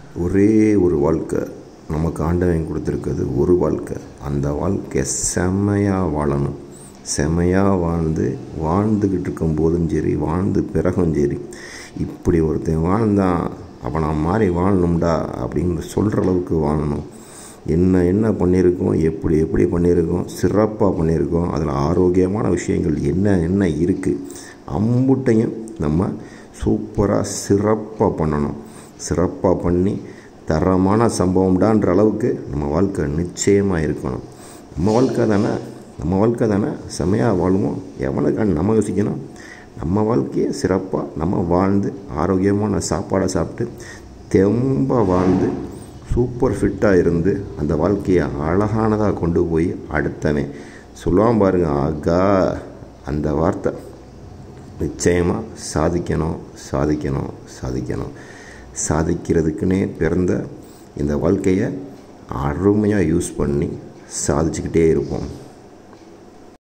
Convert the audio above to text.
ஒரே ஒரு வாழ்க்கை நமக்கு ஆண்டவன் கொடுத்துருக்கிறது ஒரு வாழ்க்கை அந்த வாழ்க்கையை செம்மையாக வாழணும் செம்மையாக வாழ்ந்து வாழ்ந்துக்கிட்டு இருக்கும் போதும் சரி வாழ்ந்து பிறகும் சரி இப்படி ஒருத்தன் வாழ்ந்தான் அப்போ நான் மாதிரி வாழணும்டா அப்படின்னு சொல்கிற அளவுக்கு வாழணும் என்ன என்ன பண்ணியிருக்கோம் எப்படி எப்படி பண்ணியிருக்கோம் சிறப்பாக பண்ணியிருக்கோம் அதில் ஆரோக்கியமான விஷயங்கள் என்ன என்ன இருக்குது அம்புட்டையும் நம்ம சூப்பராக சிறப்பாக பண்ணணும் சிறப்பாக பண்ணி தரமான சம்பவம்டான்ற அளவுக்கு நம்ம வாழ்க்கை நிச்சயமாக இருக்கணும் நம்ம வாழ்க்கை தானே நம்ம வாழ்க்கை தானே செம்மையாக வாழ்வோம் எவனுக்கான நம்ம யோசிக்கணும் நம்ம வாழ்க்கையை சிறப்பாக நம்ம வாழ்ந்து ஆரோக்கியமான சாப்பாடை சாப்பிட்டு தெம்பாக வாழ்ந்து சூப்பர் ஃபிட்டாக இருந்து அந்த வாழ்க்கையை அழகானதாக கொண்டு போய் அடுத்தவன் சொல்லுவான் பாருங்க ஆகா அந்த வார்த்தை நிச்சயமாக சாதிக்கணும் சாதிக்கணும் சாதிக்கணும் சாதிக்கிறதுக்குன்னே பிறந்த இந்த வாழ்க்கையை அருமையாக யூஸ் பண்ணி சாதிச்சுக்கிட்டே இருப்போம்